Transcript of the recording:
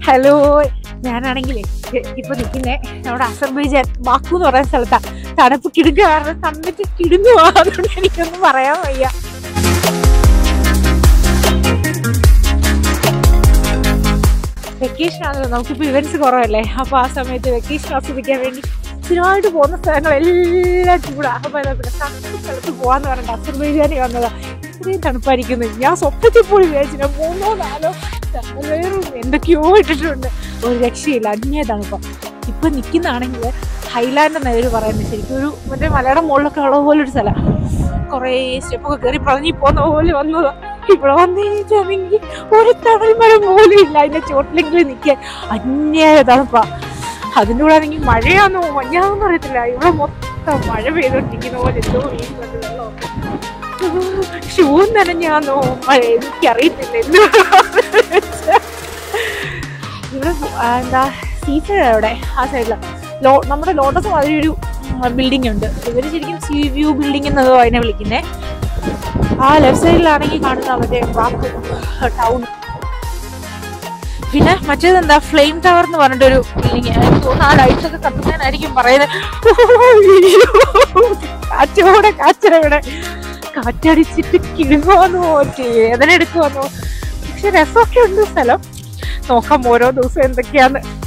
hello ഞാനാണെങ്കിലേ ഇപ്പൊ നിൽക്കുന്നേ നമ്മുടെ അസർബൈജാൻ ബാക്കു എന്ന് പറയുന്ന സ്ഥലത്താ തണുപ്പ് കിടുങ്ങുക കാരണം തന്നിട്ട് കിടുങ്ങുവാ അതുകൊണ്ട് എനിക്കൊന്നും പറയാൻ വയ്യ വെക്കേഷൻ ആണല്ലോ നമുക്കിപ്പോൾ ഇവന്റ്സ് കുറവല്ലേ അപ്പോൾ ആ സമയത്ത് വെക്കേഷൻ ആസ്വദിക്കാൻ വേണ്ടി സ്ഥിരമായിട്ട് പോകുന്ന സ്ഥലങ്ങളെല്ലാം ചൂടാ അപ്പോൾ എന്താ പിന്നെ തണുപ്പ് സ്ഥലത്ത് പോകാന്ന് പറഞ്ഞിട്ട് അസർബൈജാനി വന്നതാ ഇത്രയും തണുപ്പായിരിക്കുന്നു ഞാൻ സ്വപ്നത്തിൽ പോയി വിചാരിച്ചില്ല മൂന്നോ നാലോ വേറും എന്തൊക്കെയോ ഇട്ടിട്ടുണ്ട് ഒരു രക്ഷയില്ല അന്യ തണുപ്പം ഇപ്പൊ നിൽക്കുന്നതാണെങ്കിൽ ഹൈലാൻഡ് എന്ന പേര് പറയുന്നത് ശരിക്കും ഒരു മറ്റേ മലയുടെ മുകളിലൊക്കെ ഉള്ള പോലെ ഒരു സ്ഥലം കുറേ സ്റ്റെപ്പൊക്കെ കയറി പറഞ്ഞി പോകുന്ന പോലെ വന്നതാ ഇവിടെ വന്നിട്ടാണെങ്കിൽ ഒരു തണൽ മരം പോലും ഇല്ല അതിന്റെ ചോട്ടിലെങ്കിലും നിൽക്കാൻ അന്യായ തണുപ്പാ അതിൻ്റെ കൂടെ ആണെങ്കിൽ മഴയാണോ മഞ്ഞാന്നോ അറിയത്തില്ല ഇവിടെ മൊത്തം മഴ പെയ്തോണ്ടിരിക്കുന്ന പോലെ എന്തോ വീഴുന്നുണ്ട് വെള്ളമൊക്കെ ഷൂ നനഞ്ഞാന്നോ മഴ എനിക്കറിയത്തില്ല എന്ത് ഇവിടെ ആ, എന്താ സീസൺ അവിടെ ആ സൈഡില് ലോ നമ്മുടെ ലോട്ടസ് മാതിരി ഒരു ബിൽഡിംഗ് ഉണ്ട് ഇവര് ശരിക്കും സീ വ്യൂ ബിൽഡിംഗ് എന്നതോ അതിനെ വിളിക്കുന്നേ ആ ലെഫ്റ്റ് സൈഡിലാണെങ്കിൽ കാണുന്ന മറ്റേ വാക്ക് ടൗൺ പിന്നെ മറ്റേത് എന്താ ഫ്ലെയിം ടവർ എന്ന് പറഞ്ഞിട്ടൊരു ബിൽഡിംഗ് എനിക്ക് തോന്നുന്നു ആ ലൈറ്റ്സ് ഒക്കെ കത്തുന്നതിനായിരിക്കും പറയുന്നത് കാറ്റോടെ കാച്ചരവിടെ കാറ്റടിച്ചിട്ട് കിടുങ്ങുവന്നോ വേദന എടുക്കുവന്നോ പക്ഷെ രസമൊക്കെ ഉണ്ട് സ്ഥലം നോക്കാം ഓരോ ദിവസം എന്തൊക്കെയാന്ന്